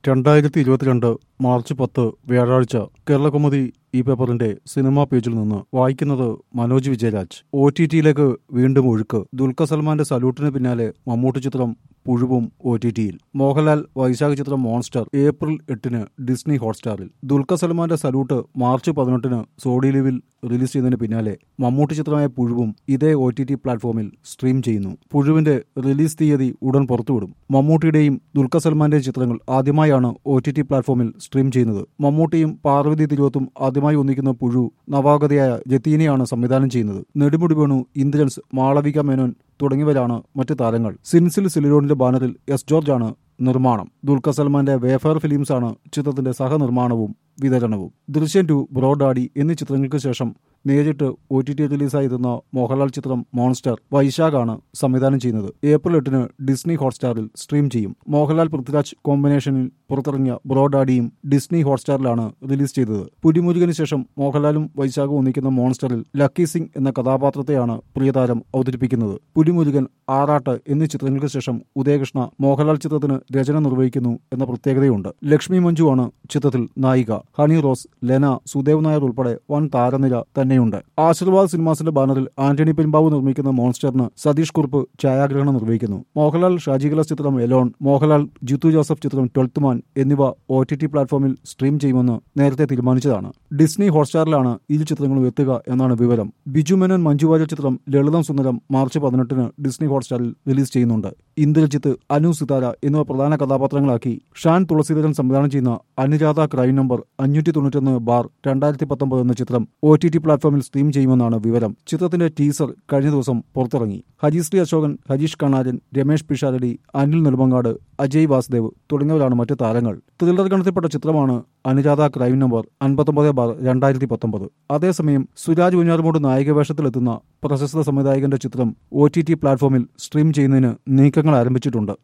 രണ്ടായിരത്തി ഇരുപത്തിരണ്ട് മാർച്ച് പത്ത് വ്യാഴാഴ്ച കേരളകൗമുദി ഈ പേപ്പറിന്റെ സിനിമാ പേജിൽ നിന്ന് വായിക്കുന്നത് മനോജ് വിജയരാജ് ഒ ടി ടിയിലേക്ക് വീണ്ടും ഒഴുക്ക് ദുൽഖർ സൽമാന്റെ സല്യൂട്ടിന് പിന്നാലെ മമ്മൂട്ടി ചിത്രം പുഴുവും ഒ ടി ടിയിൽ മോഹൻലാൽ വൈശാഖ ചിത്രം മോൺസ്റ്റർ ഏപ്രിൽ എട്ടിന് ഡിസ്നി ഹോട്ട്സ്റ്റാറിൽ ദുൽഖർ സൽമാന്റെ സല്യൂട്ട് മാർച്ച് പതിനെട്ടിന് സോഡി ലിവിൽ റിലീസ് ചെയ്തതിന് പിന്നാലെ മമ്മൂട്ടി ചിത്രമായ പുഴുവും ഇതേ O T T platform stream ചെയ്യുന്നു പുഴുവിന്റെ റിലീസ് തീയതി ഉടൻ പുറത്തുവിടും മമ്മൂട്ടിയുടെയും ദുൽഖർ സൽമാന്റെയും ചിത്രങ്ങൾ ആദ്യമായാണ് O T T platform stream ചെയ്യുന്നത് മമ്മൂട്ടിയും പാർവതി തിരുവത്തും ആദ്യമായി ഒന്നിക്കുന്ന പുഴു നവാഗതയായ ജത്തീനയാണ് സംവിധാനം ചെയ്യുന്നത് നെടുമുടി വേണു ഇന്ദ്രൻസ് മാളവിക മേനോൻ തുടങ്ങിയവരാണ് മറ്റ് താരങ്ങൾ സിൻസിൽ സിലിലോണിന്റെ ബാനറിൽ എസ് ജോർജ് ആണ് നിർമ്മാണം ദുൽഖർ സൽമാന്റെ വേഫയർ ഫിലിംസാണ് ചിത്രത്തിന്റെ സഹനിർമ്മാണവും വിതരണവും ദൃശ്യം ടു ബ്രോഡാഡി എന്നീ ചിത്രങ്ങൾക്ക് ശേഷം നേരിട്ട് ഒ ടി ടി റിലീസായിരുന്ന മോഹൻലാൽ ചിത്രം മോൺസ്റ്റർ വൈശാഖാണ് സംവിധാനം ചെയ്യുന്നത് ഏപ്രിൽ എട്ടിന് ഡിസ്നി ഹോട്ട്സ്റ്റാറിൽ സ്ട്രീം ചെയ്യും മോഹൻലാൽ പൃഥ്വിരാജ് കോമ്പിനേഷനിൽ പുറത്തിറങ്ങിയ ബ്രോഡാഡിയും ഡിസ്നി ഹോട്ട്സ്റ്റാറിലാണ് റിലീസ് ചെയ്തത് പുലിമുരുകന് ശേഷം മോഹൻലാലും വൈശാഖും ഒന്നിക്കുന്ന മോൺസ്റ്ററിൽ ലക്കി സിംഗ് എന്ന കഥാപാത്രത്തെയാണ് പ്രിയതാരം അവതരിപ്പിക്കുന്നത് പുലിമുരുകൻ ആറാട്ട് എന്നീ ചിത്രങ്ങൾക്ക് ശേഷം ഉദയകൃഷ്ണ മോഹൻലാൽ ചിത്രത്തിന് രചന നിർവഹിക്കുന്നു എന്ന പ്രത്യേകതയുണ്ട് ലക്ഷ്മി മഞ്ജുവാണ് ചിത്രത്തിൽ നായിക ഹണി റോസ് ലെന സുദേവ് നായർ ഉൾപ്പെടെ വൻ താരനിര തന്നെയുണ്ട് ആശീർവാദ് സിനിമാസിന്റെ ബാനറിൽ ആന്റണി പെരുമ്പാവ് നിർമ്മിക്കുന്ന മോൺസ്റ്ററിന് സതീഷ് കുറുപ്പ് ഛായാഗ്രഹണം നിർവഹിക്കുന്നു മോഹൻലാൽ ഷാജികല ചിത്രം എലോൺ മോഹൻലാൽ ജിത്തു ജോസഫ് ചിത്രം ട്വൽത്ത് മാൻ എന്നിവ O T T platform stream ചെയ്യുമെന്ന് നേരത്തെ തീരുമാനിച്ചതാണ് ഡിസ്നി ഹോട്ട്സ്റ്റാറിലാണ് ഇരു ചിത്രങ്ങളും എത്തുക എന്നാണ് വിവരം ബിജു മേനോൻ മഞ്ജു വാര്യർ ചിത്രം ലളിതം സുന്ദരം മാർച്ച് പതിനെട്ടിന് ഡിസ്നി ഹോട്ട്സ്റ്റാറിൽ റിലീസ് ചെയ്യുന്നുണ്ട് ഇന്ദ്രജിത്ത് അനു സിതാര എന്നിവ പ്രധാന കഥാപാത്രങ്ങളാക്കി ഷാൻ തുളസീധരൻ സംവിധാനം ചെയ്യുന്ന അനുരാധ ക്രൈം നമ്പർ അഞ്ഞൂറ്റി തൊണ്ണൂറ്റൊന്ന് ബാർ രണ്ടായിരത്തി പത്തൊമ്പത് എന്ന ചിത്രം O T T platform stream ചെയ്യുമെന്നാണ് വിവരം ചിത്രത്തിന്റെ ടീസർ കഴിഞ്ഞ ദിവസം പുറത്തിറങ്ങി ഹരിശ്രീ അശോകൻ ഹരീഷ് കണാരൻ രമേഷ് പിഷാരടി അനിൽ നെടുമങ്ങാട് അജയ് വാസുദേവ് തുടങ്ങിയവരാണ് മറ്റ് താരങ്ങൾ ത്രില്ലർ ഗണത്തിൽപ്പെട്ട ചിത്രമാണ് അനുരാധ ക്രൈം നമ്പർ അൻപത്തൊമ്പത് ബാർ രണ്ടായിരത്തി പത്തൊമ്പത് അതേസമയം സുരാജ് വെഞ്ഞാറുമൂട് നായികവേഷത്തിലെത്തുന്ന പ്രശസ്ത സംവിധായകന്റെ ചിത്രം O T T platform stream ചെയ്യുന്നതിന് നീക്കങ്ങൾ ആരംഭിച്ചിട്ടുണ്ട്